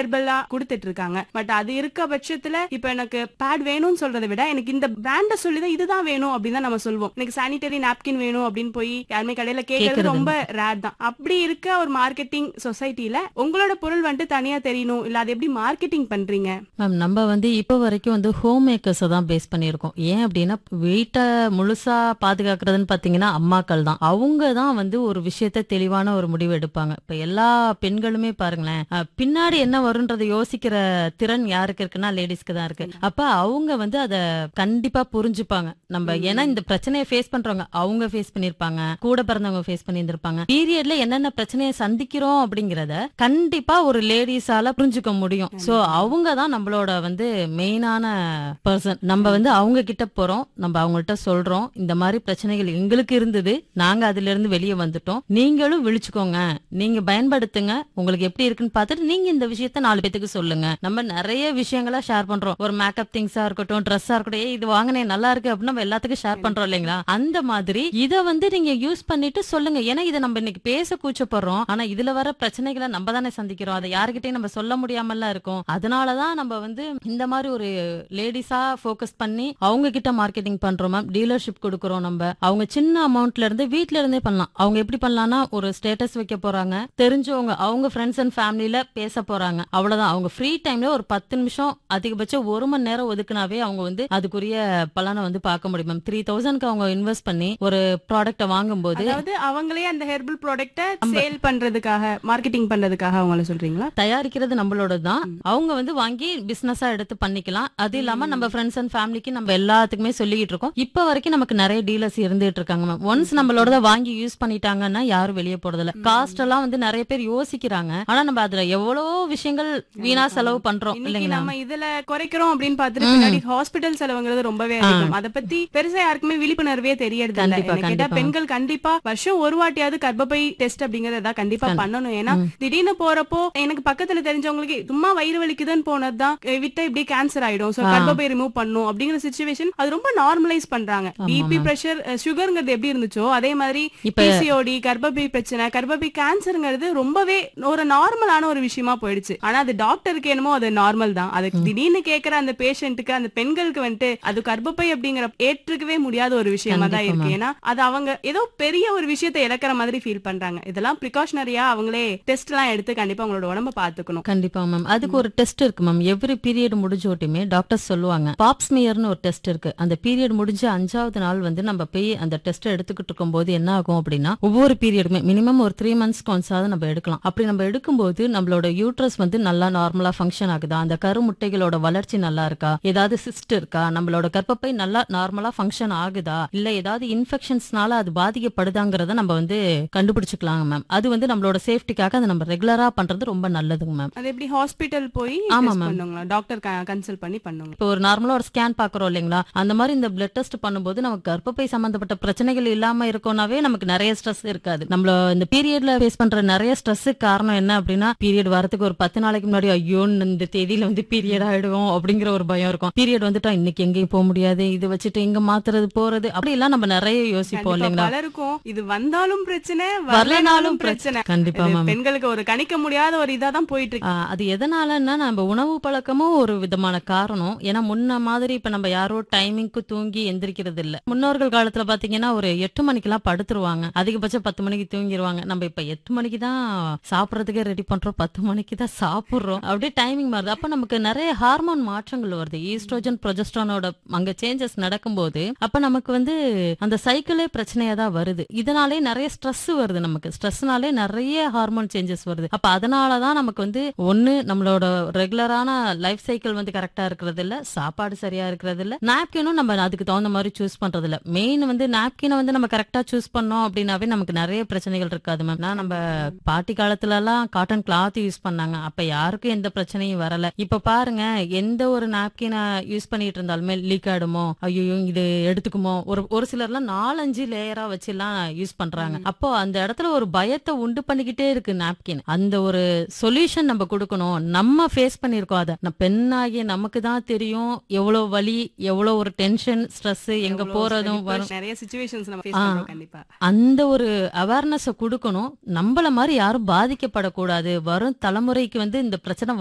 ஹெர்பலா கொடுத்துட்டு இருக்காங்க பட் அது இருக்க பட்சத்துல இப்ப எனக்கு பேட் வேணும்னு சொல்றதை விட எனக்கு இந்த பிராண்ட சொல்லிதான் இதுதான் வேணும் அப்படின்னு தான் நம்ம சொல்வோம் எனக்கு சானிட்டரி நாப்கின் வேணும் அப்படின்னு போய் யாருமே கடையில கேட்கறது கேக்குறது ரொம்ப ரேர் தான் அப்படி இருக்க ஒரு மார்க்கெட்டிங் சொசைட்டில உங்களோட பொருள் வந்துட்டு தனியா தெரியணும் இல்ல அது எப்படி மார்க்கெட்டிங் பண்றீங்க மேம் நம்ம வந்து இப்போ வரைக்கும் வந்து ஹோம் மேக்கர்ஸை தான் பேஸ் பண்ணியிருக்கோம் ஏன் அப்படின்னா வீட்டை முழுசா பாதுகாக்கிறதுன்னு பார்த்தீங்கன்னா அம்மாக்கள் தான் அவங்க தான் வந்து ஒரு விஷயத்த தெளிவான ஒரு முடிவு எடுப்பாங்க இப்போ எல்லா பெண்களுமே பாருங்களேன் அஹ், பின்னாடி என்ன வரும்ன்றதை யோசிக்கிற திறன் யாருக்கு இருக்குன்னா லேடிஸ்க்கு தான் இருக்கு அப்ப அவங்க வந்து அதை கண்டிப்பா புரிஞ்சுப்பாங்க நம்ம ஏன்னா இந்த பிரச்சனையை ஃபேஸ் பண்றவங்க அவங்க ஃபேஸ் பண்ணிருப்பாங்க கூட பிறந்தவங்க ஃபேஸ் பண்ணியிருந்திருப்பாங்க பீரியட்ல என்னென்ன பிரச்சனையை சந்திக்கிறோம் அப்படிங்கறத கண்டிப்பா ஒரு லேடிஸால புரிஞ்சுக்க முடியும் சோ அவங்க தான் நம்மளோட வந்து மெயினான பர்சன் நம்ம வந்து அவங்க கிட்ட போறோம் நம்ம அவங்கள்ட்ட சொல்றோம் இந்த மாதிரி பிரச்சனைகள் எங்களுக்கு இருந்தது நாங்க அதுல இருந்து வெளியே வந்துட்டோம் நீங்களும் விழிச்சுக்கோங்க நீங்க பயன்படுத்துங்க உங்களுக்கு எப்படி இருக்குன்னு பார்த்துட்டு நீங்க இந்த விஷயத்த நாலு பேத்துக்கு சொல்லுங்க நம்ம நிறைய விஷயங்களா ஷேர் பண்றோம் ஒரு மேக்கப் திங்ஸா இருக்கட்டும் ட்ரெஸ்ஸா இருக்கட்டும் ஏய் இது வாங்கினேன் நல்லா இருக்கு அப்படின்னு நம்ம எல்லாத்துக்கும் ஷேர் பண்றோம் இல்லைங்களா அந்த மாதிரி இத வந்து நீங்க யூஸ் பண்ணிட்டு சொல்லுங்க ஏன்னா இதை நம்ம இன்னைக்கு பேச கூச்சப்படுறோம் ஆனா இதுல வர பிரச்சனைகளை நம்ம தானே சந்திக்கிறோம் அதை யாருக்கிட்டையும் நம்ம சொல்ல முடியாமலாம் இருக்கும் அதனாலதான் நம்ம வந்து இந்த மாதிரி ஒரு லேடிஸா ஃபோக்கஸ் பண்ணி அவங்க கிட்ட மார்க்கெட்டிங் பண்றோம் மேம் டீலர்ஷிப் கொடுக்குறோம் நம்ம அவங்க சின்ன அமௌண்ட்ல இருந்து வீட்ல இருந்தே பண்ணலாம் அவங்க எப்படி பண்ணலாம்னா ஒரு ஸ்டேட்டஸ் வைக்க போறாங்க தெரிஞ்சவங்க அவங்க ஃப்ரெண்ட்ஸ் அண்ட் ஃபேமிலில பேச போறாங்க அவ்வளவுதான் அவங்க ஃப்ரீ டைம்ல ஒரு பத்து நிமிஷம் அதிகபட்சம் ஒரு மணி நேரம் ஒதுக்குனாவே அவங்க வந்து அதுக்குரிய பலனை வந்து பார்க்க முடியும் மேம் த்ரீ தௌசண்ட்க்கு அவங்க இன்வெஸ்ட் பண்ணி ஒரு ப்ராடக்ட்டை வாங்கும்போது அதாவது அவங்களே அந்த ஹெர்பல் ப்ராடக்ட்ட சேல் பண்றதுக்காக மார்க்கெட்டிங் பண்றதுக்காக அவங்கள சொல்றீங்களா தயாரிக்கிறது நம்மளோட தான் அவங்க வந்து வாங்கி பிசினஸா எடுத்து பண்ணிக்கலாம் அது இல்லாம நம்ம ஃப்ரெண்ட்ஸ் அண்ட் ஃபேமிலிக்கு நம்ம எல்லாத்துக்குமே சொல்லிட்டு இருக்கோம் இப்ப வரைக்கும் நமக்கு நிறைய டீலர்ஸ் இருந்துட்டு இருக்காங்க மேம் ஒன்ஸ் நம்மளோட வாங்கி யூஸ் பண்ணிட்டாங்கன்னா யாரும் வெளியே போறது இல்ல காஸ்ட் எல்லாம் வந்து நிறைய பேர் யோசிக்கிறாங்க ஆனா நம்ம அதுல எவ்வளவோ விஷயங்கள் வீணா செலவு பண்றோம் இன்னைக்கு இல்லைங்களா நம்ம இதுல குறைக்கிறோம் அப்படின்னு பார்த்துட்டு பின்னாடி ஹாஸ்பிட்டல் செலவுங்கிறது ரொம்பவே அதிகம் அத பத்தி பெருசா யாருக்குமே விழிப்புணர்வே தெரியறது இல்ல கண்டிப்பா, எனக்கு கேட்டா கண்டிப்பா. பெண்கள் கண்டிப்பா வருஷம் ஒரு வாட்டியாவது கர்ப்பப்பை டெஸ்ட் அப்படிங்கறத கண்டிப்பா பண்ணணும் ஏன்னா திடீர்னு போறப்போ எனக்கு பக்கத்துல தெரிஞ்சவங்களுக்கு சும்மா வயிறு வலிக்குதுன்னு போனதுதான் அஹ் விட்டா இப்படி கேன்சர் ஆயிடும் சோ கர்ப்பப்பை ரிமூவ் பண்ணும் அப்படிங்கிற சுச்சுவேஷன் அது ரொம்ப நார்மலைஸ் பண்றாங்க பிபி பிரஷர் சுகர்ங்கிறது எப்படி இருந்துச்சோ அதே மாதிரி இப்ப பிசிஓடி கர்ப்பப்பை பிரச்சனை கர்ப்பப்பை கேன்சர்ங்கிறது ரொம்பவே ஒரு நார்மலான ஒரு விஷயமா போயிடுச்சு ஆனா அது டாக்டருக்கு என்னமோ அது நார்மல் தான் அதுக்கு திடீர்னு கேக்குற அந்த பேஷண்ட்டுக்கு அந்த பெண்களுக்கு வந்துட்டு அது கர்ப்பப்பை அப்படிங்கிற ஏற்றுக்கவே முடியாத ஒரு விஷயமா தான் இருக்கு ஏன்னா அது அவங்க ஏதோ பெரிய ஒரு விஷயத்தை இழக்கிற மாதிரி ஃபீல் பண்றாங்க இதெல்லாம் ப்ரிகாஷனரியா அவங்களே டெஸ்ட் எல்லாம் எடுத்து கண்டிப்பா அவங்களோட உடம்ப பாத்துக்கணும் கண்டிப்பா மேம் அதுக்கு ஒரு டெஸ்ட் இருக்கு மேம் எவ்ரி பீரியட் முடிஞ்சோட்டுமே டாக்டர் சொல்லுவாங்க பாப்ஸ்மியர்னு ஒரு டெஸ்ட் இருக்கு அந்த பீரியட் முடிஞ்ச அஞ்சாவது நாள் வந்து நம்ம போய் அந்த டெஸ்ட் எடுத்துக்கிட்டு இருக்கும்போது என்ன ஆகும் அப்படின்னா ஒவ்வொரு பீரியடுமே மினிமம் ஒரு த்ரீ மந்த்ஸ்க்கு ஒன்ஸாவது நம்ம எடுக்கலாம் அப்படி நம்ம எடுக்கும்போது நம்மளோட யூட்ரஸ் வந்து நல்லா நார்மலா ஃபங்க்ஷன் ஆகுதா அந்த கருமுட்டைகளோட வளர்ச்சி நல்லா இருக்கா ஏதாவது சிஸ்ட் இருக்கா நம்மளோட கர்ப்பப்பை நல்லா நார்மலா ஃபங்க்ஷன் ஆகுதா இல்ல ஏதாவது இன்ஃபெக்ஷன்ஸ்னால அது பாதிக்கப்படுதாங்கிறத நம்ம வந்து கண்டுபிடிச்சுக்கலாங்க மேம் அது வந்து நம்மளோட சேஃப்டிக்காக அதை நம்ம ரெகுலரா பண்றது ரொம்ப நல்லதுங்க மேம் அது எப்படி ஹாஸ்பிட்டல் போய் ஆமா, test ma'am. பண்ணுங்களா டாக்டர் கன்சல்ட் பண்ணி பண்ணுங்க இப்போ ஒரு நார்மலா ஒரு ஸ்கேன் பாக்குறோம் இல்லைங்களா அந்த மாதிரி இந்த பிளட் டெஸ்ட் பண்ணும்போது நமக்கு கர்ப்பப்பை சம்பந்தப்பட்ட பிரச்சனைகள் இல்லாம இருக்கோம்னாவே நமக்கு நிறைய ஸ்ட்ரெஸ் இருக்காது நம்மள இந்த பீரியட்ல ஃபேஸ் பண்ற நிறைய ஸ்ட்ரெஸ்ஸுக்கு காரணம் என்ன அப்படின்னா பீரியட் வரதுக்கு ஒரு பத்து நாளைக்கு முன்னாடி ஐயோ இந்த தேதியில வந்து பீரியட் ஆயிடுவோம் அப்படிங்கிற ஒரு பயம் இருக்கும் பீரியட் வந்துட்டா இன்னைக்கு எங்கேயும் போக முடியாது இது வச்சுட்டு இங்க மாத்துறது போறது அப்படி எல்லாம் நம்ம நிறைய யோசிப்போம் கண்டிப்பா இல்லைங்களா பலருக்கும் இது வந்தாலும் பிரச்சனை வரலனாலும் வரலனாலும் பிரச்சனை கண்டிப்பா இது மேம் பெண்களுக்கு ஒரு கணிக்க முடியாத ஒரு இதா தான் போயிட்டு இருக்கு ஆஹ் அது எதனாலன்னா நம்ம உணவு பழக்கமும் ஒரு விதமான காரணம் ஏன்னா முன்ன மாதிரி இப்ப நம்ம யாரோ டைமிங்க்கு தூங்கி எந்திரிக்கிறது இல்ல முன்னோர்கள் காலத்துல பாத்தீங்கன்னா ஒரு எட்டு மணிக்கெல்லாம் படுத்துருவாங்க அதிகபட்சம் பத்து மணிக்கு தூங்கிடுவாங்க நம்ம இப்ப எட்டு மணிக்கு தான் சாப்பிடறதுக்கே ரெடி பண்றோம் பத்து மணிக்கு தான் சாப்பிடுறோம் அப்படியே டைமிங் மாறுது அப்ப நமக்கு நிறைய ஹார்மோன் மாற்றங்கள் வருது ஈஸ்ட்ரோஜன் ப்ரொஜெஸ்ட்ரானோட அங்க சேஞ்சஸ் நடக்கும்போது அப்ப நமக்கு வந்து அந்த சைக்கிளே பிரச்சனையா தான் வருது இதனாலே நிறைய ஸ்ட்ரெஸ் வருது நமக்கு ஸ்ட்ரெஸ்னாலே நிறைய ஹார்மோன் சேஞ்சஸ் வருது அப்ப அதனாலதான் நமக்கு வந்து ஒண்ணு நம்மளோட ரெகுலரான லைஃப் சைக்கிள் வந்து கரெக்டா இருக்கிறது இல்ல சாப்பாடு சரியா இருக்கிறது இல்ல நாப்கினும் நம்ம அதுக்கு தகுந்த மாதிரி சூஸ் பண்றது இல்ல மெயின் வந்து நாப்கினை வந்து நம்ம கரெக்டா சூஸ் பண்ணோம் அப்படின்னாவே நமக்கு நிறைய பிரச்சனைகள் இருக்காது மேம் நான் நம்ம பாட்டி காலத்துல எல்லாம் காட்டன் கிளாத் யூஸ் பண்ணாங்க அப்ப யாருக்கும் எந்த பிரச்சனையும் வரல இப்ப பாருங்க எந்த ஒரு நாப்கினை யூஸ் பண்ணிட்டு இருந்தாலுமே லீக் ஆயிடுமோ ஐயோ இது எடுத்துக்குமோ ஒரு ஒரு சிலர்லாம் நாலஞ்சு லேயரா வச்சு எல்லாம் யூஸ் பண்றாங்க அப்போ அந்த இடத்துல ஒரு பயத்தை உண்டு பண்ணிக்கிட்டே இருக்கு நாப்கின் அந்த ஒரு சொல்யூஷன் நம்ம கொடுக்கணும் நம்ம ஃபேஸ் பண்ணிருக்கோம் அதை நான் பெண்ணாகிய நமக்கு தான் தெரியும் எவ்வளவு வலி எவ்வளவு ஒரு டென்ஷன் ஸ்ட்ரெஸ் எங்க எவ்வளவு போறதும் depression, வரும் நிறைய சுச்சுவேஷன்ஸ் நம்ம ஃபேஸ் ஆ. பண்றோம் கண்டிப்பா அந்த ஒரு அவேர்னஸ கொடுக்கணும் நம்மள மாதிரி யாரும் பாதிக்கப்படக்கூடாது வரும் தலைமுறைக்கு வந்து இந்த பிரச்சனை